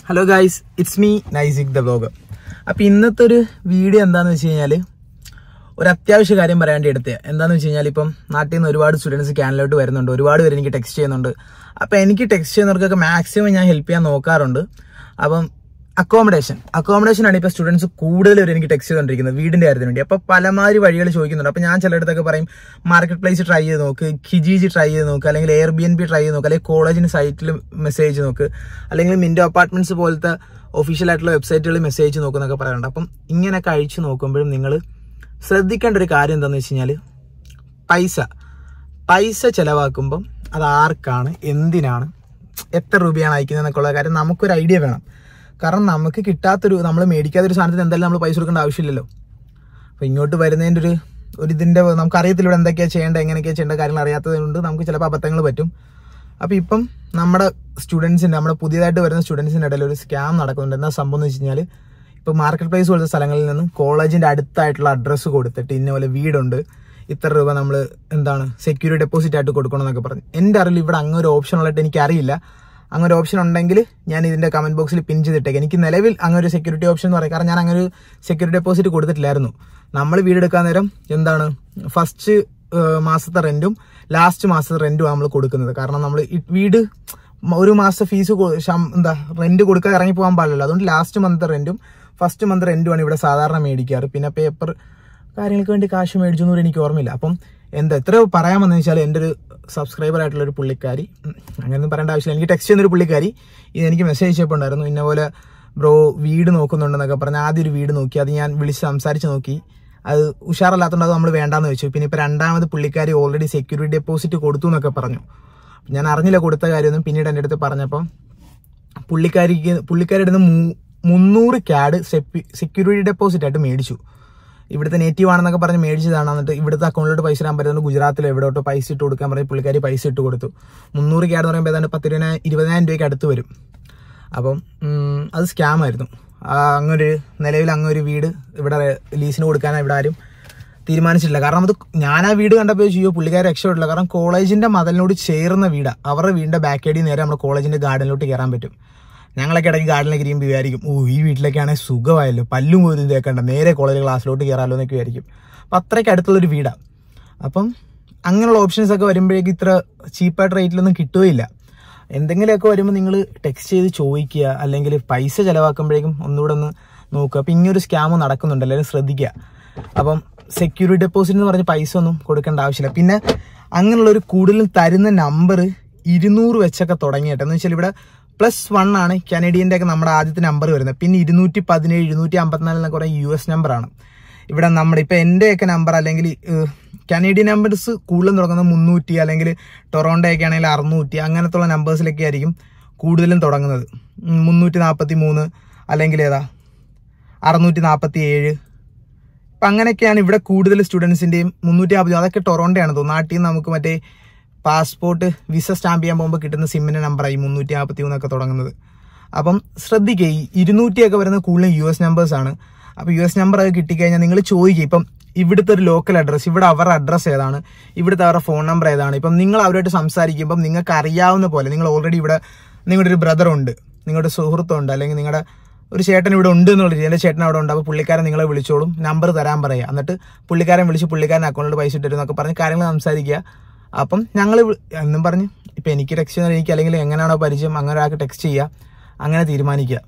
Hello guys it's me Naisik the vlog അപ്പൊ ഇന്നത്തെ ഒരു വീഡിയോ എന്താന്ന് വെച്ച് കഴിഞ്ഞാല് ഒരു അത്യാവശ്യ കാര്യം പറയാൻ വേണ്ടി എടുത്തത് എന്താന്ന് വെച്ച് കഴിഞ്ഞാൽ ഇപ്പം നാട്ടിൽ നിന്ന് ഒരുപാട് സ്റ്റുഡൻസ് ക്യാനലോട്ട് വരുന്നുണ്ട് ഒരുപാട് പേര് എനിക്ക് ടെക്സ്റ്റ് ചെയ്യുന്നുണ്ട് അപ്പൊ എനിക്ക് ടെക്സ്റ്റ് ചെയ്യുന്നവർക്കൊക്കെ മാക്സിമം ഞാൻ ഹെൽപ്പ് ചെയ്യാൻ നോക്കാറുണ്ട് അപ്പം അക്കോമഡേഷൻ അക്കോമഡേഷനാണ് ഇപ്പൊ സ്റ്റുഡൻസ് കൂടുതൽ പേര് എനിക്ക് ടെക്സ്റ്റ് ചെയ്തുകൊണ്ടിരിക്കുന്നത് വീടിന്റെ കാര്യത്തിന് വേണ്ടി അപ്പൊ പലമാതിരി വഴികൾ ചോദിക്കുന്നുണ്ട് അപ്പൊ ഞാൻ ചിലയിടത്തൊക്കെ പറയും മാർക്കറ്റ് പ്ലേസ് ട്രൈ ചെയ്ത് നോക്ക് കിജിജി ട്രൈ ചെയ്ത് നോക്ക് അല്ലെങ്കിൽ air B N B try ചെയ്ത് നോക്ക് അല്ലെങ്കിൽ കോളേജിന് സൈറ്റിൽ മെസ്സേജ് നോക്ക് അല്ലെങ്കിൽ മിൻഡോ അപ്പാർട്ട്മെന്റ്സ് പോലത്തെ ഒഫീഷ്യൽ ആയിട്ടുള്ള വെബ്സൈറ്റുകളിൽ മെസ്സേജ് നോക്കുന്നൊക്കെ പറയാറുണ്ട് അപ്പം ഇങ്ങനെയൊക്കെ അഴിച്ചു നോക്കുമ്പോഴും നിങ്ങൾ ശ്രദ്ധിക്കേണ്ട ഒരു കാര്യം എന്താണെന്ന് വെച്ച് കഴിഞ്ഞാൽ പൈസ പൈസ ചെലവാക്കുമ്പം അത് ആർക്കാണ് എന്തിനാണ് എത്ര രൂപയാണ് അയക്കുന്നത് എന്നൊക്കെ ഉള്ള കാര്യം നമുക്കൊരു ഐഡിയ വേണം കാരണം നമുക്ക് കിട്ടാത്തൊരു നമ്മൾ മേടിക്കാത്തൊരു സാധനത്തിന് എന്തായാലും നമ്മൾ പൈസ കൊടുക്കേണ്ട ആവശ്യമില്ലല്ലോ അപ്പോൾ ഇങ്ങോട്ട് വരുന്നതിൻ്റെ ഒരു ഒരു ഇതിൻ്റെ നമുക്ക് അറിയത്തില്ല ഇവിടെ എന്തൊക്കെയാണ് ചെയ്യേണ്ടത് എങ്ങനെയൊക്കെയാണ് ചെയ്യേണ്ട കാര്യങ്ങൾ അറിയാത്തത് കൊണ്ട് നമുക്ക് ചിലപ്പോൾ അബദ്ധങ്ങൾ പറ്റും അപ്പോൾ ഇപ്പം നമ്മുടെ സ്റ്റുഡൻസിൻ്റെ നമ്മുടെ പുതിയതായിട്ട് വരുന്ന സ്റ്റുഡൻസിൻ്റെ ഇടയിൽ ഒരു സ്കാം നടക്കുന്നുണ്ട് എന്താ സംഭവം എന്ന് വെച്ച് കഴിഞ്ഞാൽ ഇപ്പോൾ മാർക്കറ്റ് പ്ലേസ് പോലത്തെ സ്ഥലങ്ങളിൽ നിന്നും കോളേജിൻ്റെ അടുത്തായിട്ടുള്ള അഡ്രസ്സ് കൊടുത്തിട്ട് ഇന്ന പോലെ വീടുണ്ട് ഇത്ര രൂപ നമ്മൾ എന്താണ് സെക്യൂരിറ്റി ഡെപ്പോസിറ്റ് ആയിട്ട് കൊടുക്കണം എന്നൊക്കെ പറഞ്ഞു എൻ്റെ അറിവിൽ ഇവിടെ അങ്ങനെ ഒരു ഓപ്ഷൻ ഉള്ളതായിട്ട് എനിക്കറിയില്ല അങ്ങനെ ഒരു ഓപ്ഷൻ ഉണ്ടെങ്കിൽ ഞാൻ ഇതിന്റെ കമന്റ് ബോക്സിൽ പിൻ ചെയ്തിട്ടേക്ക് എനിക്ക് നിലവിൽ അങ്ങനെ ഒരു സെക്യൂരിറ്റി ഓപ്ഷൻ എന്ന് പറയും കാരണം ഞാൻ അങ്ങനെ ഒരു സെക്യൂരിറ്റി ഡെപ്പോസിറ്റ് കൊടുത്തിട്ടില്ലായിരുന്നു നമ്മൾ വീടെടുക്കാൻ നേരം എന്താണ് ഫസ്റ്റ് മാസത്തെ റെന്റും ലാസ്റ്റ് മാസത്തെ റെന്റും നമ്മൾ കൊടുക്കുന്നത് കാരണം നമ്മൾ വീട് ഒരു മാസത്തെ ഫീസ് എന്താ റെന്റ് കൊടുക്കാതെ ഇറങ്ങി പോകാൻ പാടില്ല അതുകൊണ്ട് ലാസ്റ്റ് മന്ത് റെന്റും ഫസ്റ്റ് മന്ത് റെന്റുമാണ് ഇവിടെ സാധാരണ മേടിക്കാറ് പിന്നെ പേപ്പർ കാര്യങ്ങൾക്ക് വേണ്ടി കാശ് മേടിച്ചു എന്ന് എനിക്ക് ഓർമ്മയില്ല അപ്പം എന്താ എത്ര പറയാമെന്ന് വെച്ചാൽ എൻ്റെ ഒരു സബ്സ്ക്രൈബർ ആയിട്ടുള്ള ഒരു പുള്ളിക്കാരി ഉം, അങ്ങനെയൊന്നും പറയേണ്ട ആവശ്യമില്ല എനിക്ക് ടെക്സ്റ്റ് ചെയ്യുന്ന ഒരു പുള്ളിക്കാരി ഇത് എനിക്ക് മെസ്സേജ് ചെയ്യപ്പോൾ ഉണ്ടായിരുന്നു ഇന്ന പോലെ ബ്രോ വീട് നോക്കുന്നുണ്ടെന്നൊക്കെ പറഞ്ഞ് ആദ്യം ഒരു വീട് നോക്കി അത് ഞാൻ വിളിച്ച് സംസാരിച്ച് നോക്കി അത് ഉഷാറല്ലാത്തതുകൊണ്ട് അത് നമ്മൾ വേണ്ടാന്ന് വെച്ചു പിന്നെ ഇപ്പൊ രണ്ടാമത് പുള്ളിക്കാരി ഓൾറെഡി സെക്യൂരിറ്റി ഡെപ്പോസിറ്റ് കൊടുത്തു എന്നൊക്കെ പറഞ്ഞു ഞാൻ അറിഞ്ഞില്ല കൊടുത്ത കാര്യമൊന്നും പിന്നീട് എൻ്റെ അടുത്ത് പറഞ്ഞപ്പം പുള്ളിക്കാരിക്ക് പുള്ളിക്കാരിയുടെ നിന്ന് മു- മുന്നൂറ് ക്യാഡ് സെക്യൂരിറ്റി ഡെപ്പോസിറ്റ് ആയിട്ട് മേടിച്ചു ഇവിടുത്തെ നേറ്റീവ് ആണെന്നൊക്കെ പറഞ്ഞ് മേടിച്ചതാണ് എന്നിട്ട് ഇവിടുത്തെ അക്കൗണ്ടിലോട്ട് പൈസ ഇടാൻ പറ്റുന്നത് ഗുജറാത്തിലോ എവിടോട്ടോ പൈസ ഇട്ട് കൊടുക്കാൻ പറഞ്ഞ് പുള്ളിക്കാരി പൈസ ഇട്ട് കൊടുത്തു മുന്നൂറ് ക്യാഡ് എന്ന് പറയുമ്പോൾ ഏതാണ്ട് പത്തിരുപതിനായിരം ഇരുപതിനായിരം രൂപയ്ക്ക് അടുത്ത് വരും അപ്പം ഉം, അത് സ്കാം ആയിരുന്നു ആ, അങ്ങൊരു നിലവിൽ അങ്ങൊരു വീട് ഇവിടെ ലീസിന് കൊടുക്കാനാണ് ഇവിടെ ആരും തീരുമാനിച്ചിട്ടില്ല കാരണം അത് ഞാൻ ആ വീട് കണ്ടപ്പോൾ ചെയ്യോ പുള്ളിക്കാരെ രക്ഷപ്പെട്ടില്ല കാരണം കോളേജിന്റെ മതിലിനോട് ചേർന്ന വീടാ അവരുടെ വീടിന്റെ ബാക്ക് സൈഡിൽ നേരെ നമ്മുടെ കോളേജിന്റെ ഗാർഡനിലോട്ട് കയറാൻ പറ്റും ഞങ്ങളൊക്കെ ഇടയ്ക്ക് ഗാർഡനിലേക്ക് ഇരിക്കുമ്പോൾ വിചാരിക്കും ഓ ഈ വീട്ടിലേക്കാണെങ്കിൽ സുഖമായല്ലോ പല്ലും പോലും തേക്കണ്ട നേരെ കോളേജ് ക്ലാസ്സിലോട്ട് കയറാമല്ലോ എന്നൊക്കെ വിചാരിക്കും അപ്പം അത്രയ്ക്ക് അടുത്തുള്ളൊരു വീടാണ് അപ്പം അങ്ങനെയുള്ള ഓപ്ഷൻസ് ഒക്കെ വരുമ്പോഴേക്കും ഇത്ര ചീപ്പായിട്ട് റേറ്റിലൊന്നും കിട്ടുകയില്ല എന്തെങ്കിലുമൊക്കെ വരുമ്പോൾ നിങ്ങൾ ടെക്സ്റ്റ് ചെയ്ത് ചോദിക്കുക അല്ലെങ്കിൽ പൈസ ചിലവാക്കുമ്പോഴേക്കും ഒന്നുകൂടെ ഒന്ന് നോക്കുക അപ്പം ഇങ്ങനൊരു സ്കാം നടക്കുന്നുണ്ട് എല്ലാവരും ശ്രദ്ധിക്കുക അപ്പം സെക്യൂരിറ്റി ഡെപ്പോസിറ്റ് എന്ന് പറഞ്ഞ് പൈസ ഒന്നും കൊടുക്കേണ്ട ആവശ്യമില്ല പിന്നെ അങ്ങനെയുള്ള ഒരു കൂടുതലും തരുന്ന നമ്പർ ഇരുന്നൂറ് വെച്ചൊക്കെ തുടങ്ങിയിട്ട് എന്ന് വെച്ചാൽ ഇവിടെ പ്ലസ് വൺ ആണ് കനേഡിയൻ്റെ ഒക്കെ നമ്മുടെ ആദ്യത്തെ നമ്പർ വരുന്നത് പിന്നെ ഇരുന്നൂറ്റി പതിനേഴ് ഇരുന്നൂറ്റി അമ്പത്തിനാല് എന്നൊക്കെ കുറേ യു എസ് നമ്പറാണ് ഇവിടെ നമ്മുടെ ഇപ്പൊ എന്റെയൊക്കെ നമ്പർ അല്ലെങ്കിൽ കനേഡിയൻ നമ്പേഴ്സ് കൂടുതലും തുടങ്ങുന്നത് മുന്നൂറ്റി അല്ലെങ്കിൽ ടൊറോണ്ടോ ഒക്കെ ആണെങ്കിൽ അറുന്നൂറ്റി അങ്ങനത്തുള്ള നമ്പേഴ്സിലൊക്കെ ആയിരിക്കും കൂടുതലും തുടങ്ങുന്നത് ഉം, മുന്നൂറ്റി നാൽപ്പത്തി മൂന്ന് അല്ലെങ്കിൽ ഏതാ അറുന്നൂറ്റി നാൽപ്പത്തി ഏഴ് അപ്പം അങ്ങനെയൊക്കെയാണ് ഇവിടെ കൂടുതൽ സ്റ്റുഡൻസിൻ്റെയും മുന്നൂറ്റി നാൽപ്പത്തി അതൊക്കെ ടൊറോണ്ടോയാണ് തോന്നുന്നു നാട്ടിൽ നിന്ന് നമുക്ക് മറ്റേ പാസ്പോർട്ട് വിസ സ്റ്റാമ്പ് ചെയ്യാൻ പോകുമ്പോൾ കിട്ടുന്ന സിമ്മിൻ്റെ നമ്പറായി മുന്നൂറ്റി നാൽപ്പത്തി മൂന്നൊക്കെ തുടങ്ങുന്നത് അപ്പം ശ്രദ്ധിക്കുക ഈ ഇരുന്നൂറ്റിയൊക്കെ വരുന്നത് കൂടുതലും യു എസ് നമ്പേഴ്സ് ആണ് അപ്പോൾ യു എസ് നമ്പർ ഒക്കെ കിട്ടിക്കഴിഞ്ഞാൽ നിങ്ങൾ ചോദിക്കുക ഇപ്പം ഇവിടുത്തെ ഒരു ലോക്കൽ അഡ്രസ്സ് ഇവിടെ അവരുടെ അഡ്രസ്സ് ഏതാണ് ഇവിടുത്തെ അവരുടെ ഫോൺ നമ്പർ ഏതാണ് ഇപ്പം നിങ്ങൾ അവരുമായിട്ട് സംസാരിക്കുമ്പം നിങ്ങൾക്ക് അറിയാവുന്ന പോലെ നിങ്ങൾ ഓൾറെഡി ഇവിടെ നിങ്ങളുടെ ഒരു ബ്രദർ ഉണ്ട് നിങ്ങളുടെ സുഹൃത്തുണ്ട് അല്ലെങ്കിൽ നിങ്ങളുടെ ഒരു ചേട്ടൻ ഇവിടെ ഉണ്ട് എന്നുള്ള രീതി എൻ്റെ ചേട്ടൻ അവിടെ ഉണ്ട് അപ്പോൾ പുള്ളിക്കാരൻ നിങ്ങളെ വിളിച്ചോളും നമ്പർ തരാൻ പറയുക എന്നിട്ട് പുള്ളിക്കാരൻ വിളിച്ച് പുള്ളിക്കാരൻ അക്കൗണ്ടിൽ പൈസ ഇട്ടരും എന്നൊക്കെ പറഞ്ഞ് കാര്യങ്ങൾ സംസാരിക്കുക അപ്പം ഞങ്ങൾ എന്നും പറഞ്ഞ് ഇപ്പം എനിക്ക് ടെക്സ്റ്റ് ചെയ്യുന്ന എനിക്ക് അല്ലെങ്കിൽ എങ്ങനെയാണോ പരിചയം അങ്ങനെ ഒരാൾക്ക് ടെക്സ്റ്റ് ചെയ്യുക അങ്ങനെ തീരുമാനിക്കുക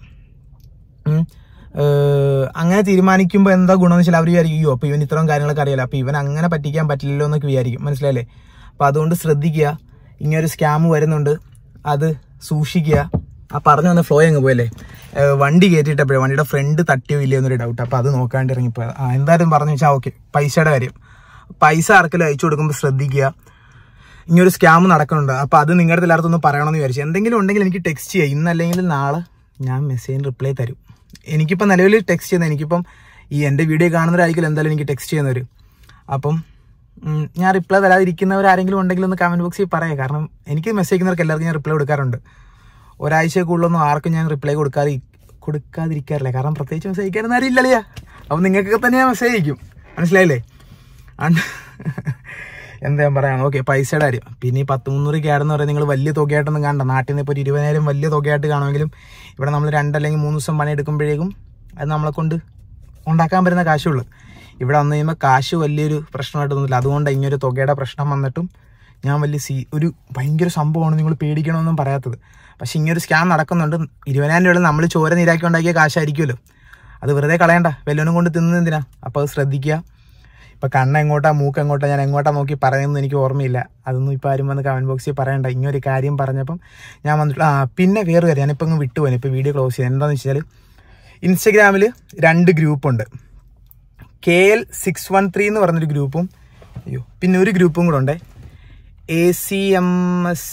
ഉം. ഏഹ് അങ്ങനെ തീരുമാനിക്കുമ്പോൾ എന്താ ഗുണമെന്ന് വെച്ചാൽ അവർ വിചാരിക്കും അയ്യോ അപ്പോൾ ഇവൻ ഇത്രയും കാര്യങ്ങളൊക്കെ അറിയാലോ അപ്പോൾ ഇവൻ അങ്ങനെ പറ്റിക്കാൻ പറ്റില്ലല്ലോ എന്നൊക്കെ വിചാരിക്കും മനസ്സിലായില്ലേ അപ്പോൾ അതുകൊണ്ട് ശ്രദ്ധിക്കുക ഇങ്ങനൊരു സ്കാം വരുന്നുണ്ട് അത് സൂക്ഷിക്കുക ആ പറഞ്ഞു വന്ന ഫ്ലോ അങ്ങ് പോയല്ലേ ഏഹ് വണ്ടി കയറ്റിയിട്ടപ്പോഴേ വണ്ടിയുടെ ഫ്രണ്ട് തട്ടിയോ ഇല്ലയോ എന്നൊരു ഡൗട്ട് അപ്പോൾ അത് നോക്കാണ്ട് ഇറങ്ങിപ്പോയത് ആ എന്തായാലും പറഞ്ഞു വെച്ചാൽ ഓക്കെ പൈസയുടെ കാര്യം പൈസ ആർക്കെങ്കിലും അയച്ചു കൊടുക്കുമ്പോൾ ശ്രദ്ധിക്കുക ഇങ്ങനൊരു സ്കാം നടക്കുന്നുണ്ട് അപ്പോൾ അത് നിങ്ങളുടെ എല്ലായിടത്തും ഒന്ന് പറയണമെന്ന് വിചാരിച്ചു എന്തെങ്കിലും ഉണ്ടെങ്കിൽ എനിക്ക് ടെക്സ്റ്റ് ചെയ്യുക ഇന്നല്ലെങ്കിൽ നാളെ ഞാൻ മെസ്സേജിന് റിപ്ലൈ തരും എനിക്കിപ്പോൾ നിലവിൽ ടെക്സ്റ്റ് ചെയ്യുന്നത് എനിക്കിപ്പം ഈ എൻ്റെ വീഡിയോ കാണുന്നവരായിരിക്കും എന്തായാലും എനിക്ക് ടെക്സ്റ്റ് ചെയ്യുന്നവർ അപ്പം ഉം, ഞാൻ റിപ്ലൈ തരാതിരിക്കുന്നവരാരെങ്കിലും ഉണ്ടെങ്കിൽ ഒന്ന് കമൻറ്റ് ബോക്സിൽ പറയാം കാരണം എനിക്ക് മെസ്സേജ് ചെയ്യുന്നവർക്ക് എല്ലാവർക്കും ഞാൻ റിപ്ലൈ കൊടുക്കാറുണ്ട് ഒരാഴ്ചക്കുള്ളൊന്നും ആർക്കും ഞാൻ റിപ്ലൈ കൊടുക്കാതെ കൊടുക്കാതിരിക്കാറില്ല കാരണം പ്രത്യേകിച്ച് മെസ്സേജ് അയക്കാനൊന്നും അറിയില്ലല്ലേ അപ്പം നിങ്ങൾക്കൊക്കെ തന്നെ ഞാൻ മെസ്സേജ് അയക്കും മനസ്സിലായില്ലേ അണ്ട് എന്താ ഞാൻ പറയാം ഓക്കെ പൈസയുടെ കാര്യം പിന്നെ ഈ പത്ത് മുന്നൂറ് ക്യാഡെന്ന് പറയുന്നത് നിങ്ങൾ വലിയ തുകയായിട്ടൊന്നും കാണണ്ട നാട്ടിൽ നിന്ന് ഇപ്പോൾ ഒരു ഇരുപതിനായിരം വലിയ തുകയായിട്ട് കാണുമെങ്കിലും ഇവിടെ നമ്മൾ രണ്ടല്ലെങ്കിൽ മൂന്ന് ദിവസം പണിയെടുക്കുമ്പോഴേക്കും അത് നമ്മളെ കൊണ്ട് ഉണ്ടാക്കാൻ പറ്റുന്ന കാശുള്ളൂ ഇവിടെ വന്നു കഴിയുമ്പോൾ കാശ് വലിയൊരു പ്രശ്നമായിട്ട് തോന്നില്ല അതുകൊണ്ട് ഇങ്ങനൊരു തുകയുടെ പ്രശ്നം വന്നിട്ടും ഞാൻ വലിയ സീ ഒരു ഭയങ്കര സംഭവമാണ് നിങ്ങൾ പേടിക്കണമെന്നും പറയാത്തത് പക്ഷെ ഇങ്ങനൊരു സ്കാം നടക്കുന്നുണ്ട് ഇരുപതിനായിരം രൂപ നമ്മൾ ചോര നീരാക്കി ഉണ്ടാക്കിയ കാശായിരിക്കുമല്ലോ അത് വെറുതെ കളയണ്ട വല്ലവനും കൊണ്ട് തിന്നുന്നത് എന്തിനാ അപ്പോൾ അത് ശ്രദ്ധിക്കുക ഇപ്പം കണ്ണ് എങ്ങോട്ടാ മൂക്ക് എങ്ങോട്ടാ ഞാൻ എങ്ങോട്ടാ നോക്കി പറയുന്നത് എനിക്ക് ഓർമ്മയില്ല അതൊന്നും ഇപ്പം ആരും വന്ന് കമൻറ്റ് ബോക്സിൽ പറയണ്ട ഇങ്ങനൊരു കാര്യം പറഞ്ഞപ്പം ഞാൻ വന്നിട്ട് ആ പിന്നെ വേറെ കാര്യം ഞാനിപ്പോൾ അങ്ങ് വിട്ടുപോയി ഇപ്പോൾ വീഡിയോ ക്ലോസ് ചെയ്യാൻ എന്താണെന്ന് വെച്ചാൽ ഇൻസ്റ്റഗ്രാമിൽ രണ്ട് ഗ്രൂപ്പുണ്ട് K L six one three എന്ന് പറഞ്ഞൊരു ഗ്രൂപ്പും അയ്യോ പിന്നെ ഒരു ഗ്രൂപ്പും കൂടെ ഉണ്ട് A C M S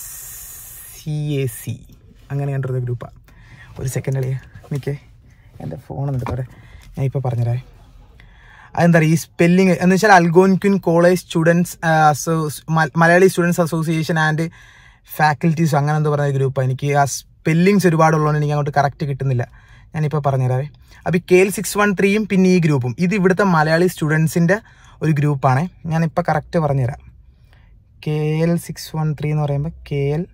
C A C അങ്ങനെ കണ്ടിരുന്ന ഗ്രൂപ്പാണ് ഒരു സെക്കൻഡ് അളിയ നിൽക്കേ എൻ്റെ ഫോൺ എന്നിട്ട് ഞാൻ ഇപ്പോൾ പറഞ്ഞുതരാം അതെന്താ പറയുക ഈ സ്പെല്ലിങ് എന്ന് വെച്ചാൽ Algonquin college students Malayali students association and faculties അങ്ങനെ എന്തോ പറയുന്ന ഗ്രൂപ്പാണ് എനിക്ക് ആ സ്പെല്ലിങ്സ് ഒരുപാടുള്ളതുകൊണ്ട് എനിക്ക് അങ്ങോട്ട് കറക്റ്റ് കിട്ടുന്നില്ല ഞാനിപ്പോൾ പറഞ്ഞുതരാവേ അപ്പോൾ ഈ കെ എൽ സിക്സ് വൺ ത്രീയും പിന്നെ ഈ ഗ്രൂപ്പും ഇത് ഇവിടുത്തെ മലയാളി സ്റ്റുഡൻസിൻ്റെ ഒരു ഗ്രൂപ്പാണ് ഞാനിപ്പോൾ കറക്റ്റ് പറഞ്ഞുതരാം K L six one three എന്ന് പറയുമ്പോൾ K L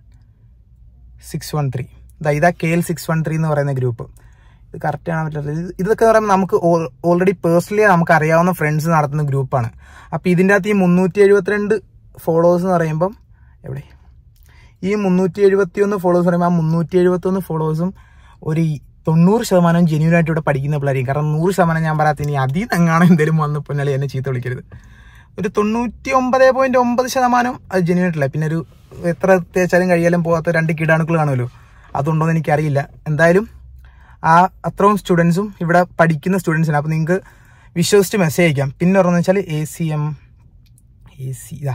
six one three ഇതാ ഇതാ K L six one three എന്ന് പറയുന്ന ഗ്രൂപ്പ് ഇത് കറക്റ്റ് ആണ് പറ്റില്ല ഇത് ഇതൊക്കെ പറയുമ്പോൾ നമുക്ക് ഓൾറെഡി പേഴ്സണലി നമുക്ക് അറിയാവുന്ന ഫ്രണ്ട്സ് നടത്തുന്ന ഗ്രൂപ്പാണ് അപ്പോൾ ഇതിൻ്റെ അകത്ത് ഈ മുന്നൂറ്റി എഴുപത്തിരണ്ട് ഫോളോവേഴ്സ് എന്ന് പറയുമ്പം എവിടെ ഈ മുന്നൂറ്റി എഴുപത്തി ഒന്ന് ഫോളോവേഴ്സ് പറയുമ്പോൾ ആ മുന്നൂറ്റി എഴുപത്തി ഒന്ന് ഫോളോവേഴ്സും ഒരു തൊണ്ണൂറ് ശതമാനം ജെന്യൂൻ ആയിട്ട് ഇവിടെ പഠിക്കുന്ന പിള്ളേരായിരിക്കും കാരണം നൂറ് ശതമാനം ഞാൻ പറയാത്ത ഇനി അതിൽ നിന്നെങ്ങാണ് എന്തെങ്കിലും വന്ന് പൊന്നാളി എന്നെ ചീത്ത വിളിക്കരുത് ഒരു തൊണ്ണൂറ്റി ഒമ്പത് പോയിന്റ് ഒമ്പത് ശതമാനം അത് ജെന്യൂൻ ആയിട്ടില്ല പിന്നെ ഒരു എത്ര തേച്ചാലും കഴിയാലും പോകാത്ത രണ്ട് കീടാണുക്കൾ കാണുമല്ലോ അതുണ്ടോ എന്ന് എനിക്കറിയില്ല എന്തായാലും ആ അത്രയും സ്റ്റുഡൻസും ഇവിടെ പഠിക്കുന്ന സ്റ്റുഡൻസിന് അപ്പോൾ നിങ്ങൾക്ക് വിശ്വസിച്ച് മെസ്സേജ് അയക്കാം പിന്നെ പറഞ്ഞതെന്ന് വെച്ചാൽ A C M A C ഇതാ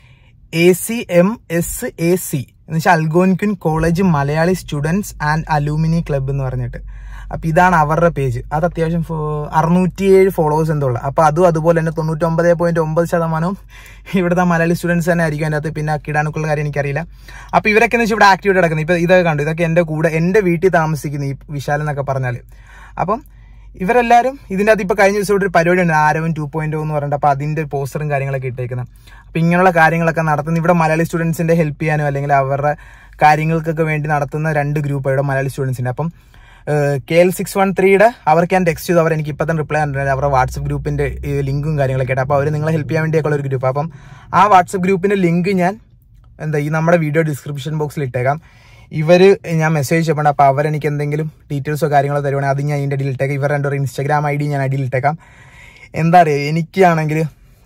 A C M S A C എന്ന് വെച്ചാൽ Algonquin college Malayali students and alumni club എന്ന് പറഞ്ഞിട്ട് അപ്പൊ ഇതാണ് അവരുടെ പേജ് അത് അത്യാവശ്യം അറുന്നൂറ്റിയേഴ് ഫോളോവേഴ്സ് എന്തോ ഉള്ളത് അപ്പൊ അതും അതുപോലെ തന്നെ തൊണ്ണൂറ്റൊമ്പത് പോയിന്റ് ഒമ്പത് ശതമാനവും ഇവിടുത്തെ മലയാളി സ്റ്റുഡൻസ് തന്നെ ആയിരിക്കും അതിൻ്റെ അകത്ത് പിന്നെ കീടാണുക്കളുടെ കാര്യം എനിക്കറിയില്ല അപ്പൊ ഇവരൊക്കെ എന്ന് വെച്ചാൽ ഇവിടെ ആക്ടിവിറ്റി നടക്കുന്നത് ഇപ്പൊ ഇതൊക്കെ കണ്ടു ഇതൊക്കെ എന്റെ കൂടെ എന്റെ വീട്ടിൽ താമസിക്കുന്ന ഈ വിശാൽ എന്നൊക്കെ പറഞ്ഞാല് അപ്പം ഇവരെല്ലാരും ഇതിന്റെ അകത്ത് ഇപ്പൊ കഴിഞ്ഞ ദിവസം ഇവിടെ ഒരു പരിപാടി ഉണ്ട് ആരവൻ ടു പോയിന്റ് എന്ന് പറഞ്ഞിട്ട് അപ്പൊ അതിന്റെ പോസ്റ്ററും കാര്യങ്ങളൊക്കെ ഇട്ടേക്കുന്നത് അപ്പൊ ഇങ്ങനെയുള്ള കാര്യങ്ങളൊക്കെ നടത്തുന്ന ഇവിടെ മലയാളി സ്റ്റുഡൻസിന്റെ ഹെൽപ്പ് ചെയ്യാനോ അല്ലെങ്കിൽ അവരുടെ കാര്യങ്ങൾക്കൊക്കെ വേണ്ടി നടത്തുന്ന രണ്ട് ഗ്രൂപ്പ് ഇവിടെ മലയാളി സ്റ്റുഡൻസിന്റെ അപ്പം കെ എൽ സിക്സ് വൺ ത്രീയുടെ അവർക്ക് ഞാൻ ടെക്സ്റ്റ് ചെയ്തു അവർ എനിക്ക് ഇപ്പം തന്നെ റിപ്ലൈ തന്നിട്ടുണ്ട് അവരുടെ വാട്സപ്പ് ഗ്രൂപ്പിന്റെ ലിങ്കും കാര്യങ്ങളൊക്കെ ആയിട്ട് അപ്പോൾ അവർ നിങ്ങളെ ഹെൽപ്പ് ചെയ്യാൻ വേണ്ടിയൊക്കെ ഒരു ഗ്രൂപ്പ് അപ്പം ആ വാട്സപ്പ് ഗ്രൂപ്പിന്റെ ലിങ്ക് ഞാൻ എന്താ ഈ നമ്മുടെ വീഡിയോ ഡിസ്ക്രിപ്ഷൻ ബോക്സിൽ ഇട്ടേക്കാം ഇവര് ഞാൻ മെസ്സേജ് ചെയ്യപ്പെടാം അപ്പോൾ അവരെനിക്ക് എന്തെങ്കിലും ഡീറ്റെയിൽസോ കാര്യങ്ങളോ തരുവാണെങ്കിൽ അത് ഞാൻ ഇതിൻ്റെ അടിയിൽ ഇട്ടേക്കാം ഇവർ രണ്ടൊരു ഇൻസ്റ്റാഗ്രാം ഐ ഡി ഞാൻ അടിയിൽ ഇട്ടേക്കാം എന്താ പറയുക എനിക്കാണെങ്കിൽ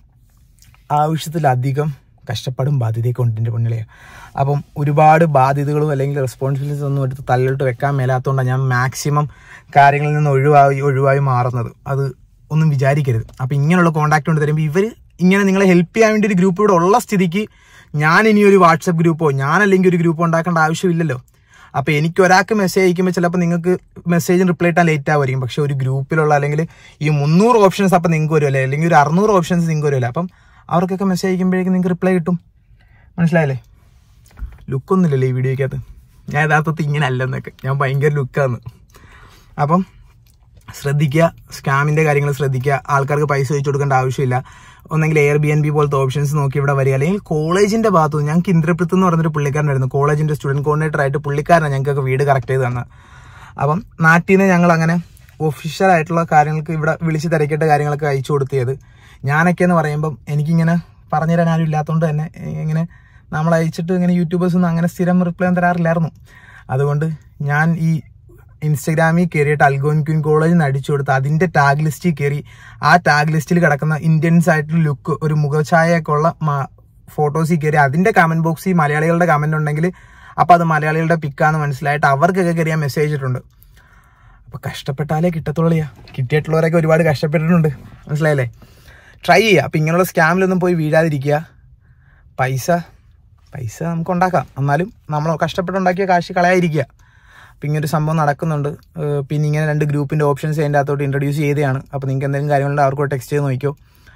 ആവശ്യത്തിലധികം കഷ്ടപ്പാടും ബാധ്യതയൊക്കെ ഉണ്ട് എൻ്റെ മുന്നിലെ അപ്പം ഒരുപാട് ബാധ്യതകളും അല്ലെങ്കിൽ റെസ്പോൺസിബിലിറ്റീസ് ഒന്നും എടുത്ത് തള്ളിലോട്ട് വെക്കാൻ മേലാത്തതുകൊണ്ടാണ് ഞാൻ മാക്സിമം കാര്യങ്ങളിൽ നിന്ന് ഒഴിവായി ഒഴിവായി മാറുന്നത് അത് ഒന്നും വിചാരിക്കരുത് അപ്പം ഇങ്ങനെയുള്ള കോൺടാക്ട് കൊണ്ട് തരുമ്പോൾ ഇവർ ഇങ്ങനെ നിങ്ങളെ ഹെൽപ്പ് ചെയ്യാൻ വേണ്ടി ഒരു ഗ്രൂപ്പ് ഇവിടെ ഉള്ള സ്ഥിതിക്ക് ഞാൻ ഇനി ഒരു വാട്സപ്പ് ഗ്രൂപ്പോ ഞാനല്ലെങ്കിൽ ഒരു ഗ്രൂപ്പ് ഉണ്ടാക്കേണ്ട ആവശ്യമില്ലല്ലോ അപ്പോൾ എനിക്ക് ഒരാൾക്ക് മെസ്സേജ് അയക്കുമ്പോൾ ചിലപ്പോൾ നിങ്ങൾക്ക് മെസ്സേജിന് റിപ്ലൈ ഇട്ടാൽ ലേറ്റ് ആവുമായിരിക്കും പക്ഷെ ഒരു ഗ്രൂപ്പിലുള്ള അല്ലെങ്കിൽ ഈ മുന്നൂറ് ഓപ്ഷൻസ് അപ്പം നിങ്ങൾക്ക് വരുമല്ലേ അല്ലെങ്കിൽ ഒരു അറുന്നൂറ് ഓപ്ഷൻസ് നിങ്ങൾക്ക് വരുമല്ലേ അപ്പം അവർക്കൊക്കെ മെസ്സേജ് അയക്കുമ്പോഴേക്കും നിങ്ങൾക്ക് റിപ്ലൈ കിട്ടും മനസ്സിലായല്ലേ ലുക്കൊന്നുമില്ലല്ലോ ഈ വീഡിയോക്കകത്ത് ഞാൻ യഥാർത്ഥത്തിൽ ഇങ്ങനെ അല്ലെന്നൊക്കെ ഞാൻ ഭയങ്കര ലുക്കാന്ന് അപ്പം ശ്രദ്ധിക്കുക സ്കാമിന്റെ കാര്യങ്ങൾ ശ്രദ്ധിക്കുക ആൾക്കാർക്ക് പൈസ വെച്ച് കൊടുക്കേണ്ട ആവശ്യമില്ല ഒന്നെങ്കിൽ എയർ ബി എൻ ബി പോലത്തെ ഓപ്ഷൻസ് നോക്കി ഇവിടെ വരിക അല്ലെങ്കിൽ കോളേജിന്റെ ഭാഗത്തു നിന്ന് ഞങ്ങൾക്ക് ഇന്ദ്രപ്രത്ത് എന്ന് പറഞ്ഞൊരു പുള്ളിക്കാരനായിരുന്നു കോളേജിന്റെ സ്റ്റുഡന്റ് കോർഡിനേറ്റർ ആയിട്ട് പുള്ളിക്കാരനാണ് ഞങ്ങൾക്ക് വീട് കറക്റ്റ് ചെയ്ത് തന്നത് അപ്പം നാട്ടിൽ നിന്ന് ഞങ്ങൾ അങ്ങനെ ഒഫീഷ്യൽ ആയിട്ടുള്ള കാര്യങ്ങൾക്ക് ഇവിടെ വിളിച്ച് തിരക്കിയിട്ട് കാര്യങ്ങളൊക്കെ അയച്ചു കൊടുത്തത് ഞാനൊക്കെ എന്ന് പറയുമ്പം എനിക്കിങ്ങനെ പറഞ്ഞു തരാൻ ആരും ഇല്ലാത്തതുകൊണ്ട് തന്നെ ഇങ്ങനെ നമ്മൾ അയച്ചിട്ട് ഇങ്ങനെ യൂട്യൂബേഴ്സ് ഒന്നും അങ്ങനെ സ്ഥിരം റിപ്ലൈ ഒന്നും തരാറില്ലായിരുന്നു അതുകൊണ്ട് ഞാൻ ഈ ഇൻസ്റ്റഗ്രാമിൽ കയറിയിട്ട് അൽഗോൻ ക്യൂൻ കോളേജിൽ നിന്ന് അടിച്ചു കൊടുത്ത് അതിന്റെ ടാഗ് ലിസ്റ്റിൽ കയറി ആ ടാഗ് ലിസ്റ്റിൽ കിടക്കുന്ന ഇന്ത്യൻസ് ആയിട്ടുള്ള ലുക്ക് ഒരു മുഖഛായയൊക്കെ ഉള്ള ഫോട്ടോസിൽ കയറി അതിന്റെ കമന്റ് ബോക്സിൽ മലയാളികളുടെ കമന്റ് ഉണ്ടെങ്കിൽ അപ്പൊ അത് മലയാളികളുടെ പിക്കാന്ന് മനസ്സിലായിട്ട് അവർക്കൊക്കെ കയറി ഞാൻ മെസ്സേജ് ഇട്ടിട്ടുണ്ട് അപ്പൊ കഷ്ടപ്പെട്ടാലേ കിട്ടത്തുള്ളിയാ കിട്ടിയിട്ടുള്ളവരൊക്കെ ഒരുപാട് കഷ്ടപ്പെട്ടിട്ടുണ്ട് മനസ്സിലായല്ലേ ട്രൈ ചെയ്യുക അപ്പൊ ഇങ്ങനെയുള്ള സ്കാമിലൊന്നും പോയി വീഴാതിരിക്കുക പൈസ പൈസ നമുക്ക് ഉണ്ടാക്കാം എന്നാലും നമ്മൾ കഷ്ടപ്പെട്ടുണ്ടാക്കിയ കാശ് കളയാതിരിക്കുക അപ്പം ഇങ്ങനൊരു സംഭവം നടക്കുന്നുണ്ട് ഏഹ് പിന്നെ ഇങ്ങനെ രണ്ട് ഗ്രൂപ്പിൻ്റെ ഓപ്ഷൻസ് അതിൻ്റെ അകത്തോട്ട് ഇൻട്രൊഡ്യൂസ് ചെയ്തതാണ് അപ്പോൾ നിങ്ങൾക്ക് എന്തെങ്കിലും കാര്യങ്ങളുണ്ട് അവർക്ക് ടെക്സ്റ്റ് ചെയ്ത് നോക്കിയോ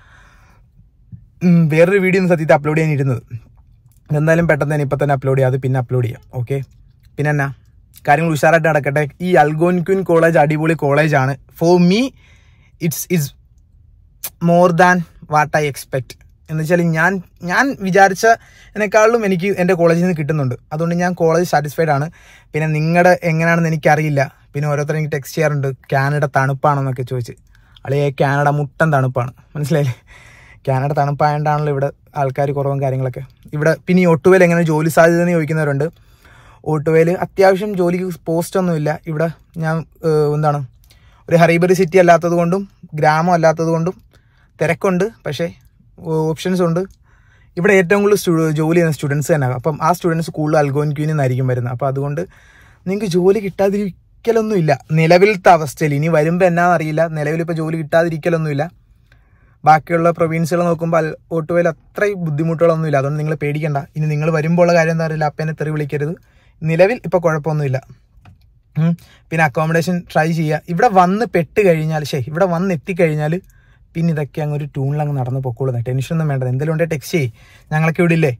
ഉം, വേറൊരു വീഡിയോ ഒന്ന് സത്യത്തിൽ അപ്ലോഡ് ചെയ്യാൻ ഇരുന്നത് എന്തായാലും പെട്ടെന്ന് തന്നെ ഇപ്പം തന്നെ അപ്ലോഡ് ചെയ്യാം അത് പിന്നെ അപ്ലോഡ് ചെയ്യാം ഓക്കെ പിന്നെ എന്നാ കാര്യങ്ങൾ ഉഷാറായിട്ട് നടക്കട്ടെ ഈ അൽഗോൻക്വിൻ കോളേജ് അടിപൊളി കോളേജാണ് for me it's is more than what I expect എന്ന് വെച്ചാൽ ഞാൻ ഞാൻ വിചാരിച്ച എന്നെക്കാളും എനിക്ക് എൻ്റെ കോളേജിൽ നിന്ന് കിട്ടുന്നുണ്ട് അതുകൊണ്ട് ഞാൻ കോളേജ് സാറ്റിസ്ഫൈഡ് ആണ് പിന്നെ നിങ്ങളുടെ എങ്ങനെയാണെന്ന് എനിക്കറിയില്ല പിന്നെ ഓരോരുത്തരും എനിക്ക് ടെക്സ്റ്റ് ചെയ്യാറുണ്ട് കാനഡ തണുപ്പാണെന്നൊക്കെ ചോദിച്ച് അളിയെ കാനഡ മുട്ടൻ തണുപ്പാണ് മനസ്സിലായില്ലേ കാനഡ തണുപ്പായതുകൊണ്ടാണല്ലോ ഇവിടെ ആൾക്കാർ കുറവും കാര്യങ്ങളൊക്കെ ഇവിടെ പിന്നെ ഈ ഒട്ടുവേൽ എങ്ങനെ ജോലി സാധ്യത എന്ന് ചോദിക്കുന്നവരുണ്ട് ഓട്ടുവേൽ അത്യാവശ്യം ജോലിക്ക് പോസ്റ്റ് ഒന്നുമില്ല ഇവിടെ ഞാൻ ഏഹ്, എന്താണ് ഒരു ഹറീബറി സിറ്റി അല്ലാത്തത് കൊണ്ടും ഗ്രാമം അല്ലാത്തത് കൊണ്ടും തിരക്കുണ്ട് പക്ഷേ ഓപ്ഷൻസ് ഉണ്ട് ഇവിടെ ഏറ്റവും കൂടുതൽ സ്റ്റു ജോലി ചെയ്യുന്ന സ്റ്റുഡൻസ് തന്നെ അപ്പം ആ സ്റ്റുഡൻസ് കൂടുതൽ അൽഗോൻ ക്യൂനിൽ നിന്നായിരിക്കും വരുന്നത് അപ്പോൾ അതുകൊണ്ട് നിങ്ങൾക്ക് ജോലി കിട്ടാതിരിക്കലൊന്നുമില്ല നിലവിലത്തെ അവസ്ഥയിൽ ഇനി വരുമ്പോൾ എന്നാണെന്നറിയില്ല നിലവിൽ ഇപ്പോൾ ജോലി കിട്ടാതിരിക്കലൊന്നുമില്ല ബാക്കിയുള്ള പ്രൊവിൻസുകൾ നോക്കുമ്പോൾ അൽ- ഓട്ടുവയിൽ അത്രയും ബുദ്ധിമുട്ടുകളൊന്നുമില്ല അതുകൊണ്ട് നിങ്ങൾ പേടിക്കണ്ട ഇനി നിങ്ങൾ വരുമ്പോൾ ഉള്ള കാര്യം എന്താ അറിയില്ല അപ്പനെ തെറി വിളിക്കരുത് നിലവിൽ ഇപ്പോൾ കുഴപ്പമൊന്നുമില്ല ഉം. പിന്നെ അക്കോമഡേഷൻ ട്രൈ ചെയ്യുക ഇവിടെ വന്ന് പെട്ട് കഴിഞ്ഞാൽ ശേ ഇവിടെ വന്ന് എത്തിക്കഴിഞ്ഞാൽ പിന്നെ ഇതൊക്കെ അങ്ങ് ഒരു ട്യൂണിലങ്ങ് നടന്ന് പൊക്കോളുന്നത് ടെൻഷനൊന്നും വേണ്ട എന്തെങ്കിലും ഉണ്ടെങ്കിൽ ടെക്സ്റ്റ് ചെയ്യ് ഞങ്ങളൊക്കെ ഇവിടെ ഇല്ലേ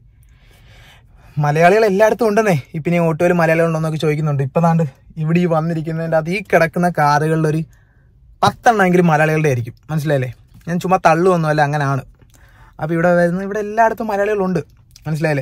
മലയാളികൾ എല്ലായിടത്തും ഉണ്ടെന്നേ ഇപ്പം ഇനി ഓട്ടോയിൽ മലയാളികൾ ഉണ്ടോന്നൊക്കെ ചോദിക്കുന്നുണ്ട് ഇപ്പം താണ്ട് ഇവിടെ ഈ വന്നിരിക്കുന്നതിൻ്റെ അത് ഈ കിടക്കുന്ന കാറുകളിലൊരു പത്തെണ്ണമെങ്കിലും മലയാളികളുടെ ആയിരിക്കും മനസ്സിലായില്ലേ ഞാൻ ചുമ്മാ തള്ളുവൊന്നുമല്ല അങ്ങനെയാണ് അപ്പോൾ ഇവിടെ വരുന്ന ഇവിടെ എല്ലായിടത്തും മലയാളികളുണ്ട് മനസ്സിലായില്ലേ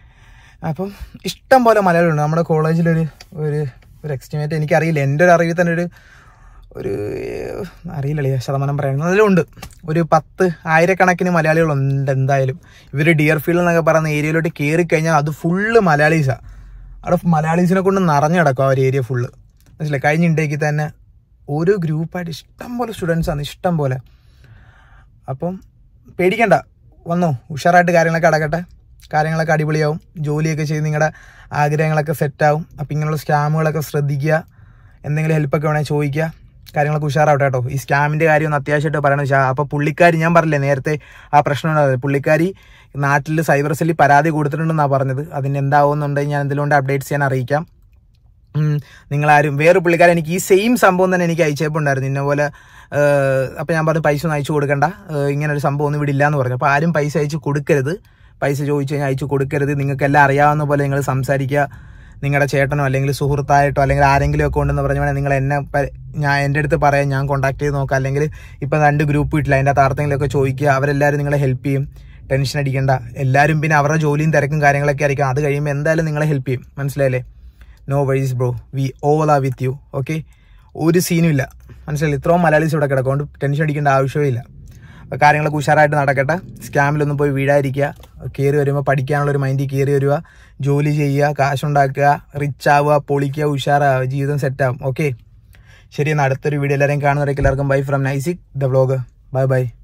അപ്പം ഇഷ്ടം പോലെ മലയാളികളുണ്ട് നമ്മുടെ കോളേജിലൊരു ഒരു ഒരു എക്സ്റ്റിമേറ്റ് എനിക്കറിയില്ല എൻ്റെ ഒരു അറിവിൽ തന്നെ ഒരു ഒരു അറിയില്ലല്ലേ ശതമാനം പറയുന്നത് അതിലുണ്ട് ഒരു പത്ത് ആയിരക്കണക്കിന് മലയാളികളുണ്ട് എന്തായാലും ഇവർ ഡിയർ ഫീൽഡ് എന്നൊക്കെ പറയുന്ന ഏരിയയിലോട്ട് കയറി കഴിഞ്ഞാൽ അത് ഫുള്ള് മലയാളീസാണ് അവിടെ മലയാളീസിനെ കൊണ്ട് നിറഞ്ഞു കിടക്കും ആ ഒരു ഏരിയ ഫുള്ള് മനസ്സിലായി കഴിഞ്ഞ ഇണ്ടേക്ക് തന്നെ ഓരോ ഗ്രൂപ്പായിട്ട് ഇഷ്ടം പോലെ സ്റ്റുഡൻസ് ആണ് ഇഷ്ടം പോലെ അപ്പം പേടിക്കണ്ട വന്നോ ഉഷാറായിട്ട് കാര്യങ്ങളൊക്കെ അടക്കട്ടെ കാര്യങ്ങളൊക്കെ അടിപൊളിയാവും ജോലിയൊക്കെ ചെയ്ത് നിങ്ങളുടെ ആഗ്രഹങ്ങളൊക്കെ സെറ്റാവും അപ്പം ഇങ്ങനെയുള്ള സ്കാമുകളൊക്കെ ശ്രദ്ധിക്കുക എന്തെങ്കിലും ഹെൽപ്പൊക്കെ വേണമെങ്കിൽ ചോദിക്കുക കാര്യങ്ങളൊക്കെ ഉഷാറാവട്ടെ കേട്ടോ ഈ സ്കാമിൻ്റെ കാര്യം ഒന്ന് അത്യാവശ്യമായിട്ട് പറയണം വെച്ചാൽ അപ്പോൾ പുള്ളിക്കാരി ഞാൻ പറഞ്ഞില്ലേ നേരത്തെ ആ പ്രശ്നം ഉണ്ടായത് പുള്ളിക്കാരി നാട്ടിൽ സൈബർ സെല്ലിൽ പരാതി കൊടുത്തിട്ടുണ്ടെന്നാണ് പറഞ്ഞത് അതിന് എന്താവുമെന്നുണ്ടെങ്കിൽ ഞാൻ എന്തെങ്കിലും അപ്ഡേറ്റ്സ് ചെയ്യാൻ അറിയിക്കാം ഉം, നിങ്ങളാരും വേറെ പുള്ളിക്കാരൻ എനിക്ക് ഈ സെയിം സംഭവം തന്നെ എനിക്ക് അയച്ചേപ്പുണ്ടായിരുന്നു ഇന്ന പോലെ അപ്പം ഞാൻ പറഞ്ഞു പൈസ ഒന്നും അയച്ചു കൊടുക്കണ്ട ഏഹ്, ഇങ്ങനെ ഒരു സംഭവം ഒന്നും ഇവിടെ ഇല്ലാന്ന് പറഞ്ഞു അപ്പോൾ ആരും പൈസ അയച്ചു കൊടുക്കരുത് പൈസ ചോദിച്ചു കഴിഞ്ഞാൽ അയച്ചു കൊടുക്കരുത് നിങ്ങൾക്കെല്ലാം അറിയാവുന്ന പോലെ നിങ്ങൾ സംസാരിക്കുക നിങ്ങളുടെ ചേട്ടനോ അല്ലെങ്കിൽ സുഹൃത്തായിട്ടോ അല്ലെങ്കിൽ ആരെങ്കിലും ഒക്കെ ഉണ്ടെന്ന് പറഞ്ഞു വേണേൽ നിങ്ങൾ എന്നെ പ- ഞാൻ എൻ്റെ അടുത്ത് പറയാം ഞാൻ കോൺടാക്ട് ചെയ്ത് നോക്കാം അല്ലെങ്കിൽ ഇപ്പം രണ്ട് ഗ്രൂപ്പ് ഇട്ടില്ല അതിൻ്റെ അകത്ത് ആർക്കെങ്കിലുമൊക്കെ ചോദിക്കുക അവരെല്ലാവരും നിങ്ങളെ ഹെൽപ്പ് ചെയ്യും ടെൻഷൻ അടിക്കണ്ട എല്ലാവരും പിന്നെ അവരുടെ ജോലിയും തിരക്കും കാര്യങ്ങളൊക്കെ ആയിരിക്കും അത് കഴിയുമ്പോൾ എന്തായാലും നിങ്ങളെ ഹെൽപ്പ് ചെയ്യും മനസ്സിലായില്ലേ no wise bro we all are with you okay ഒരു സീനും ഇല്ല മനസ്സിലായില്ലേ ഇത്രയും മലയാളീസ് ഇവിടെ കിടക്കും അതുകൊണ്ട് ടെൻഷൻ അടിക്കേണ്ട ആവശ്യമേ ഇല്ല അപ്പോൾ കാര്യങ്ങളൊക്കെ ഉഷാറായിട്ട് നടക്കട്ടെ സ്കാമിലൊന്നും പോയി വീഴാതിരിക്കുക കയറി വരുമ്പോൾ പഠിക്കാനുള്ള ഒരു മൈൻഡിൽ കയറി വരിക ജോലി ചെയ്യുക കാശുണ്ടാക്കുക റിച്ച് ആവുക പൊളിക്കുക ഉഷാറാവുക ജീവിതം സെറ്റാവും ഓക്കെ ശരി എന്നാൽ അടുത്തൊരു വീഡിയോ എല്ലാവരെയും കാണുന്നവരൊക്കെ എല്ലാവർക്കും bye from Naisik the vlog bye by